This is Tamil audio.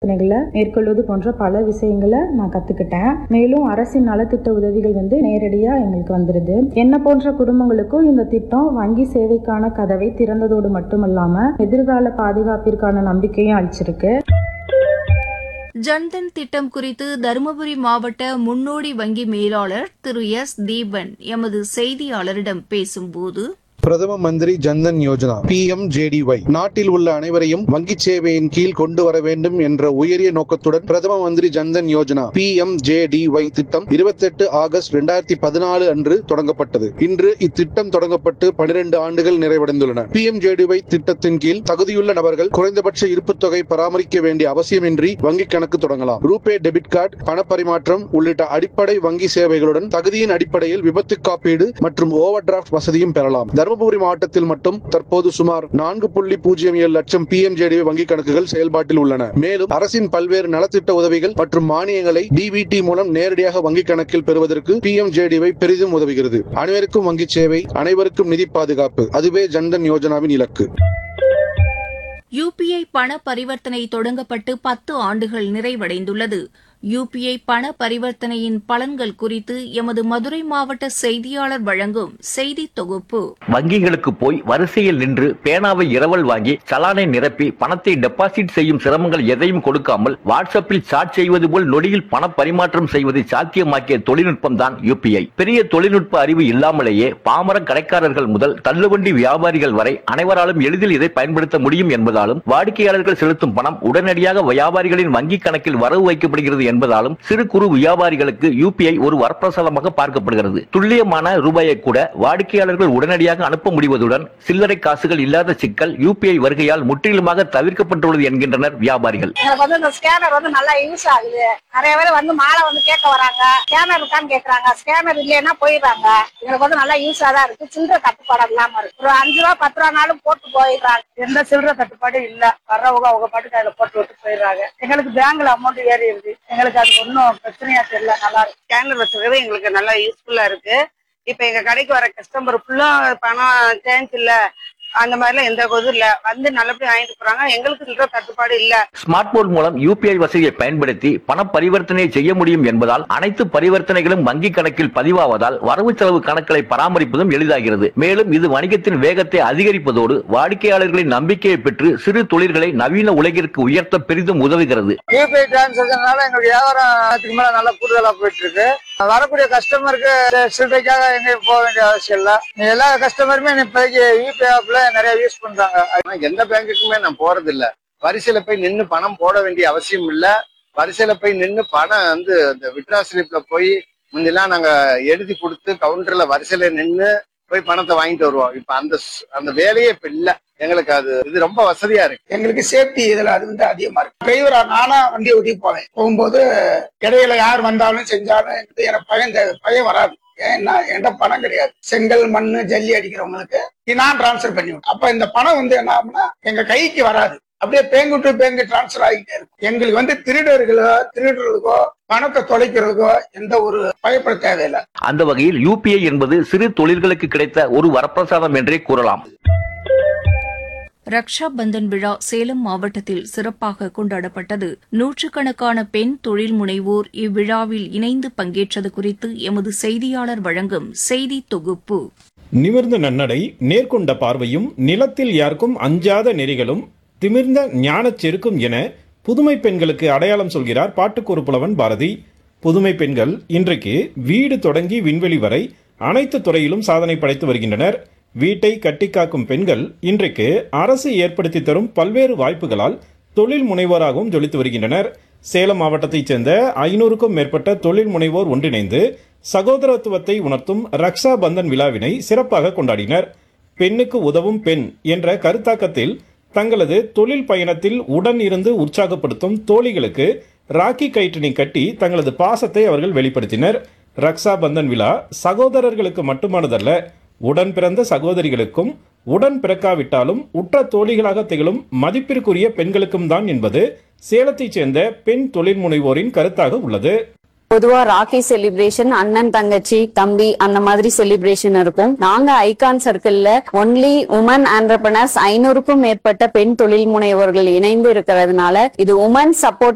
பரிவர்த்தனைகளை மேற்கொள்வது போன்ற பல விஷயங்களை நான் கத்துக்கிட்டேன் மேலும் அரசின் நலத்திட்ட உதவிகள் வந்து நேரடியா எங்களுக்கு வந்துருது என்ன போன்ற குடும்பங்களுக்கும் இந்த திட்டம் வங்கி சேவைக்கான கதவை திறந்ததோடு மட்டுமல்லாம எதிர்கால பாதுகாப்பிற்கான நம்பிக்கையும் அளிச்சிருக்கு ஜன்தன் திட்டம் குறித்து தருமபுரி மாவட்ட முன்னோடி வங்கி மேலாளர் திரு எஸ் தீபன் எமது செய்தியாளரிடம் பேசும்போது பிரதம மந்திரி ஜன்தன் யோஜனா பி எம் நாட்டில் உள்ள அனைவரையும் வங்கி சேவையின் கீழ் கொண்டு வர வேண்டும் என்ற உயரிய நோக்கத்துடன் பிரதம மந்திரி ஜன்தன் யோஜனா பி எம் திட்டம் 28 ஆகஸ்ட் 2014 பதினாலு அன்று தொடங்கப்பட்டது இன்று இத்திட்டம் தொடங்கப்பட்டு 12 ஆண்டுகள் நிறைவடைந்துள்ளன பி எம் திட்டத்தின் கீழ் தகுதியுள்ள நபர்கள் குறைந்தபட்ச இருப்புத் தொகை பராமரிக்க வேண்டிய அவசியமின்றி வங்கி கணக்கு தொடங்கலாம் ரூபே டெபிட் கார்டு பணப்பரிமாற்றம் உள்ளிட்ட அடிப்படை வங்கி சேவைகளுடன் தகுதியின் அடிப்படையில் விபத்து காப்பீடு மற்றும் ஓவர் டிராஃப்ட் வசதியும் பெறலாம் தருமபுரி மாவட்டத்தில் மட்டும் தற்போது சுமார் நான்கு புள்ளி பூஜ்ஜியம் ஏழு லட்சம் பி எம் வங்கி கணக்குகள் செயல்பாட்டில் உள்ளன மேலும் அரசின் பல்வேறு நலத்திட்ட உதவிகள் மற்றும் மானியங்களை டிபிடி மூலம் நேரடியாக வங்கி கணக்கில் பெறுவதற்கு பி எம் பெரிதும் உதவுகிறது அனைவருக்கும் வங்கி சேவை அனைவருக்கும் நிதி பாதுகாப்பு அதுவே ஜன்தன் யோஜனாவின் இலக்கு யுபிஐ பண பரிவர்த்தனை தொடங்கப்பட்டு பத்து ஆண்டுகள் நிறைவடைந்துள்ளது யுபிஐ பண பரிவர்த்தனையின் பலன்கள் குறித்து எமது மதுரை மாவட்ட செய்தியாளர் வழங்கும் செய்தி தொகுப்பு வங்கிகளுக்கு போய் வரிசையில் நின்று பேனாவை இரவல் வாங்கி சலானை நிரப்பி பணத்தை டெபாசிட் செய்யும் சிரமங்கள் எதையும் கொடுக்காமல் வாட்ஸ்அப்பில் சாட் செய்வது போல் நொடியில் பண பரிமாற்றம் செய்வதை சாத்தியமாக்கிய தொழில்நுட்பம் தான் யுபிஐ பெரிய தொழில்நுட்ப அறிவு இல்லாமலேயே பாமர கடைக்காரர்கள் முதல் தள்ளுவண்டி வியாபாரிகள் வரை அனைவராலும் எளிதில் இதை பயன்படுத்த முடியும் என்பதாலும் வாடிக்கையாளர்கள் செலுத்தும் பணம் உடனடியாக வியாபாரிகளின் வங்கி கணக்கில் வரவு வைக்கப்படுகிறது என்பதாலும் சிறு குறு வியாபாரிகளுக்கு யூபிஐ ஒரு வரப்பிரசாதமாக பார்க்கப்படுகிறது துல்லியமான ரூபாயை கூட வாடிக்கையாளர்கள் உடனடியாக அனுப்ப முடிவதுடன் சில்லறை காசுகள் இல்லாத சிக்கல் யூபிஐ வருகையால் முற்றிலுமாக தவிர்க்கப்பட்டுள்ளது என்கின்றனர் வியாபாரிகள் எனக்கு வந்து இந்த ஸ்கேனர் வந்து நல்லா யூஸ் ஆகுது நிறைய பேர் வந்து மாலை வந்து கேட்க வராங்க ஸ்கேனர் இருக்கான்னு கேக்குறாங்க ஸ்கேனர் இல்லைன்னா போயிடுறாங்க எனக்கு வந்து நல்லா யூஸா தான் இருக்கு சில்லறை தட்டுப்பாடு இல்லாம இருக்கு ஒரு அஞ்சு ரூபா பத்து ரூபானாலும் போட்டு போயிடுறாங்க எந்த சில்லறை தட்டுப்பாடும் இல்ல வர்றவங்க அவங்க பாட்டுக்கு அதுல போட்டு விட்டு போயிடுறாங்க எங்களுக்கு பேங்க்ல அமௌண்ட் ஏறி இருக்கு எங்களுக்கு அது ஒன்றும் பிரச்சனையா தெரியல நல்லா இருக்கு ஸ்கேனர் வச்சிருக்கிறது எங்களுக்கு நல்லா யூஸ்ஃபுல்லா இருக்கு இப்ப எங்க கடைக்கு வர கஸ்டமர் ஃபுல்லா பணம் சேஞ்ச் இல்ல அந்த மாதிரிலாம் எந்த இதுவும் இல்ல வந்து நல்லபடியா வாங்கிட்டு போறாங்க எங்களுக்கு சில்லற தட்டுப்பாடு இல்ல ஸ்மார்ட் போன் மூலம் யூபிஐ வசதியை பயன்படுத்தி பண பரிவர்த்தனை செய்ய முடியும் என்பதால் அனைத்து பரிவர்த்தனைகளும் வங்கி கணக்கில் பதிவாவதால் வரவு செலவு கணக்குகளை பராமரிப்பதும் எளிதாகிறது மேலும் இது வணிகத்தின் வேகத்தை அதிகரிப்பதோடு வாடிக்கையாளர்களின் நம்பிக்கையை பெற்று சிறு தொழில்களை நவீன உலகிற்கு உயர்த்த பெரிதும் உதவுகிறது யூபிஐ டிரான்சாக்சனால எங்களுக்கு வியாபாரம் அதுக்கு மேல நல்லா கூடுதலா போயிட்டு இருக்கு வரக்கூடிய கஸ்டமருக்கு சில்லறைக்காக எங்கேயும் போக வேண்டிய அவசியம் இல்ல எல்லா கஸ்டமருமே இப்போதைக்கு யூபிஐ ஆப்ல நிறைய யூஸ் பண்றாங்க ஆனா எந்த பேங்குக்குமே நான் போறது இல்ல வரிசையில போய் நின்னு பணம் போட வேண்டிய அவசியம் இல்ல வரிசையில போய் நின்னு பணம் வந்து இந்த விட்ரா ஸ்லிப்ல போய் முன்னெல்லாம் நாங்க எழுதி கொடுத்து கவுண்டர்ல வரிசையில நின்னு போய் பணத்தை வாங்கிட்டு வருவோம் இப்ப அந்த ஸ்- அந்த வேலையே இப்ப இல்ல எங்களுக்கு அது இது ரொம்ப வசதியா இருக்கு எங்களுக்கு சேஃப்டி இதுல அது வந்து அதிகமா இருக்கு டிரைவரா நானா வண்டி ஓட்டி போவேன் போகும்போது இடையில யார் வந்தாலும் செஞ்சாலும் எனக்கு எனக்கு பயம் இந்த பயம் வராது ஏன்னா என்கிட்ட பணம் கிடையாது செங்கல் மண்ணு ஜல்லி அடிக்கிறவங்களுக்கு நான் டிரான்ஸ்ஃபர் பண்ணி விட்டேன். அப்ப இந்த பணம் வந்து என்ன ஆகும்னா எங்க கைக்கு வராது அப்படியே பேங்கு டு பேங்கு டிரான்ஸ்ஃபர் ஆகிட்டே இருக்கும் எங்களுக்கு வந்து திருடர்களோ திருடர்களுக்கோ பணத்தை தொலைக்கிறதுக்கோ எந்த ஒரு பயப்பட தேவையில்லை அந்த வகையில் யூபிஐ என்பது சிறு தொழில்களுக்கு கிடைத்த ஒரு வரப்பிரசாதம் என்றே கூறலாம் ரக்ஷா பந்தன் விழா சேலம் மாவட்டத்தில் சிறப்பாக கொண்டாடப்பட்டது நூற்றுக்கணக்கான பெண் தொழில் முனைவோர் இவ்விழாவில் இணைந்து பங்கேற்றது குறித்து எமது செய்தியாளர் வழங்கும் செய்தி தொகுப்பு நிமிர்ந்த நன்னடை நேர்கொண்ட பார்வையும் நிலத்தில் யாருக்கும் அஞ்சாத நெறிகளும் திமிர்ந்த ஞானச் செருக்கும் என புதுமை பெண்களுக்கு அடையாளம் சொல்கிறார் பாட்டுக்கொரு புலவன் பாரதி புதுமை பெண்கள் இன்றைக்கு வீடு தொடங்கி விண்வெளி வரை அனைத்து துறையிலும் சாதனை படைத்து வருகின்றனர் வீட்டை கட்டிக்காக்கும் பெண்கள் இன்றைக்கு அரசு ஏற்படுத்தி தரும் பல்வேறு வாய்ப்புகளால் தொழில் முனைவோராகவும் ஜொலித்து வருகின்றனர் சேலம் மாவட்டத்தைச் சேர்ந்த ஐநூறுக்கும் மேற்பட்ட தொழில் முனைவோர் ஒன்றிணைந்து சகோதரத்துவத்தை உணர்த்தும் ரக்ஷா பந்தன் விழாவினை சிறப்பாக கொண்டாடினர் பெண்ணுக்கு உதவும் பெண் என்ற கருத்தாக்கத்தில் தங்களது தொழில் பயணத்தில் உடன் இருந்து உற்சாகப்படுத்தும் தோழிகளுக்கு ராக்கி கயிற்றினை கட்டி தங்களது பாசத்தை அவர்கள் வெளிப்படுத்தினர் ரக்ஷா பந்தன் விழா சகோதரர்களுக்கு மட்டுமானதல்ல உடன் பிறந்த சகோதரிகளுக்கும் உடன் பிறக்காவிட்டாலும் உற்ற தோழிகளாக திகழும் மதிப்பிற்குரிய பெண்களுக்கும் தான் என்பது சேலத்தைச் சேர்ந்த பெண் தொழில் முனைவோரின் கருத்தாக உள்ளது பொதுவா ராக்கி செலிப்ரேஷன் அண்ணன் தங்கச்சி தம்பி அந்த மாதிரி செலிப்ரேஷன் இருக்கும் நாங்க ஐகான் சர்க்கிள்ல ஒன்லி உமன் ஆண்டர்பனர்ஸ் ஐநூறுக்கும் மேற்பட்ட பெண் தொழில் முனைவோர்கள் இணைந்து இருக்கிறதுனால இது உமன் சப்போர்ட்